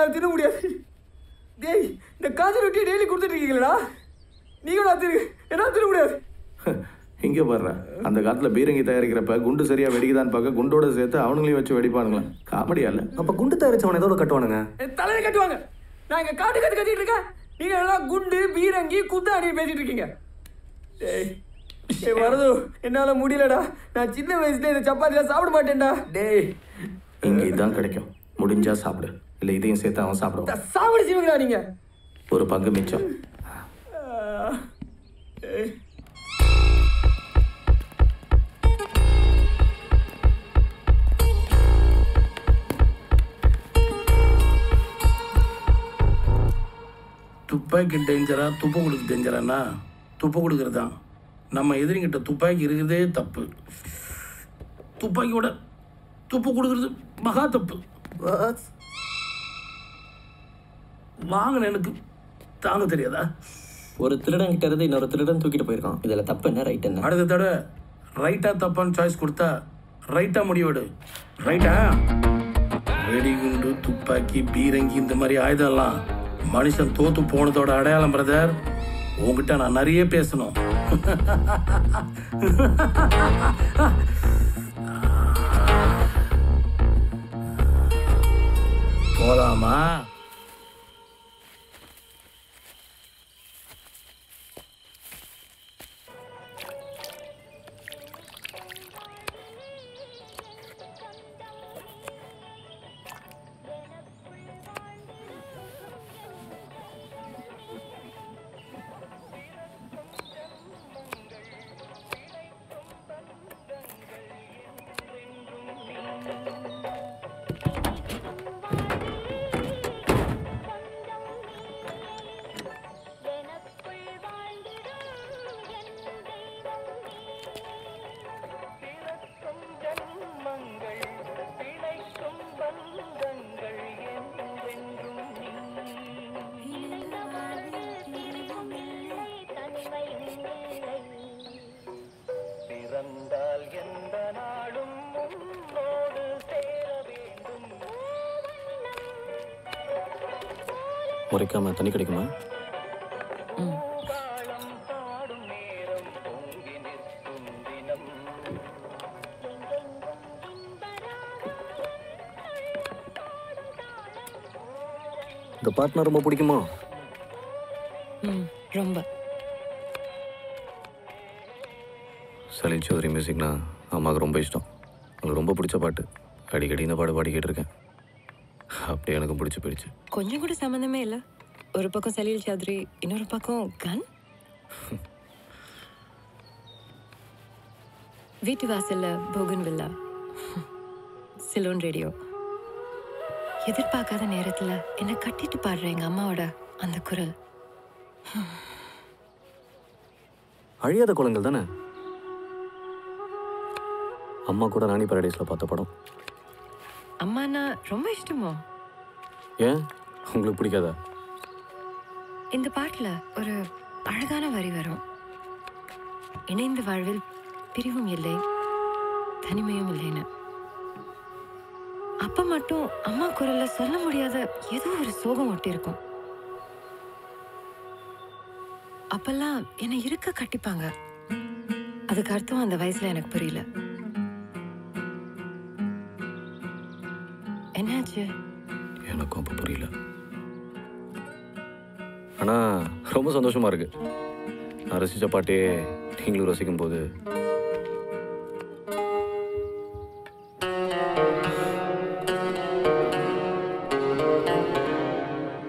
என்னால் தின்ன முடியாது டேய் இந்த காஞ்ச ரொட்டியை டெய்லி கொடுத்துட்டு இருக்கீங்களா நீங்களும் திரு என்னால் தின்ன முடியாது இங்கே பாடுற அந்த காலத்தில் பீரங்கி தயாரிக்கிறப்ப குண்டு சரியாக வெடிக்குதான்னு பார்க்க குண்டோட சேர்த்து அவனுங்களையும் வச்சு வெடிப்பானுங்களா காமெடியா இல்லை அப்போ குண்டு தயாரிச்சவனை ஏதோ கட்டுவானுங்க என் தலையை கட்டுவாங்க நான் இங்கே காட்டு கத்து கத்திட்டு இருக்கேன் நீங்க எல்லாம் குண்டு பீரங்கி குத்தாடி பேசிட்டு இருக்கீங்க டேய் டேய் வரது என்னால முடியலடா நான் சின்ன வயசுல இந்த சப்பாத்திலாம் சாப்பிட மாட்டேன்டா டேய் இங்கே இதான் கிடைக்கும் முடிஞ்சா சாப்பிடு இல்லை இதையும் சேர்த்து அவன் சாப்பிடுவான் சாப்பிடு சிவங்களா நீங்க ஒரு பங்கு மிச்சம் ஆ, டேய் துப்பாக்கி டேஞ்சரா துப்பு கொடுக்க டேஞ்சரானா துப்பு கொடுக்கறது தான் நம்ம எதிரிங்கிட்ட துப்பாக்கி இருக்கிறதே தப்பு துப்பாக்கியோட துப்பு கொடுக்கறது மகா தப்பு வாங்கின எனக்கு தாங்க தெரியாதா ஒரு திருடன் கிட்ட இருந்து இன்னொரு திருடன் தூக்கிட்டு போயிருக்கான் இதுல தப்பு என்ன ரைட் என்ன அடுத்த தடவை ரைட்டா தப்பான்னு சாய்ஸ் கொடுத்தா ரைட்டா முடிவெடு ரைட்டா வெடிகுண்டு துப்பாக்கி பீரங்கி இந்த மாதிரி ஆயுதம்லாம் மனுஷன் தோத்து போனதோட அடையாளம் பிரதர் உங்ககிட்ட நான் நிறைய பேசணும் போலாமா பிறந்தால் எந்த நாளும் உன்னோடு சேர வேண்டும் முறைக்காம தண்ணி கிடைக்குமா காலம் பாடும் நேரம் பொங்கி நிற்கும் தினம் இந்த பாட்டுனா ரொம்ப பிடிக்குமா ம் ரொம்ப சலீல் சௌத்ரி மியூசிக்னா அம்மாவுக்கு ரொம்ப இஷ்டம் அவங்களுக்கு ரொம்ப பிடிச்ச பாட்டு அடிக்கடி இந்த பாட்டு பாடிக்கிட்டு இருக்கேன் அப்படியே எனக்கும் பிடிச்சி போயிடுச்சு கொஞ்சம் கூட சம்மந்தமே இல்லை ஒரு பக்கம் சலீல் சௌத்ரி இன்னொரு பக்கம் கன் வீட்டு வாசல்ல போகன் வில்லா சிலோன் ரேடியோ எதிர்பார்க்காத நேரத்துல என்னை கட்டிட்டு பாடுற எங்க அம்மாவோட அந்த குரல் அழியாத குளங்கள் தானே அம்மா கூட ராணி பாரடைஸில் பார்த்த படம் அம்மானா ரொம்ப இஷ்டமோ ஏன் உங்களுக்கு பிடிக்காதா இந்த பாட்டுல ஒரு அழகான வரி வரும் இணைந்த வாழ்வில் பிரிவும் இல்லை தனிமையும் இல்லைன்னு அப்ப மட்டும் அம்மா குரல்ல சொல்ல முடியாத ஏதோ ஒரு சோகம் ஒட்டி இருக்கும் அப்பெல்லாம் என்னை இருக்க கட்டிப்பாங்க அதுக்கு அர்த்தம் அந்த வயசுல எனக்கு புரியல என்னாச்சு எனக்கும் அப்போ புரியல ஆனால் ரொம்ப சந்தோஷமா இருக்கு நான் ரசித்த பாட்டே நீங்களும் ரசிக்கும் போது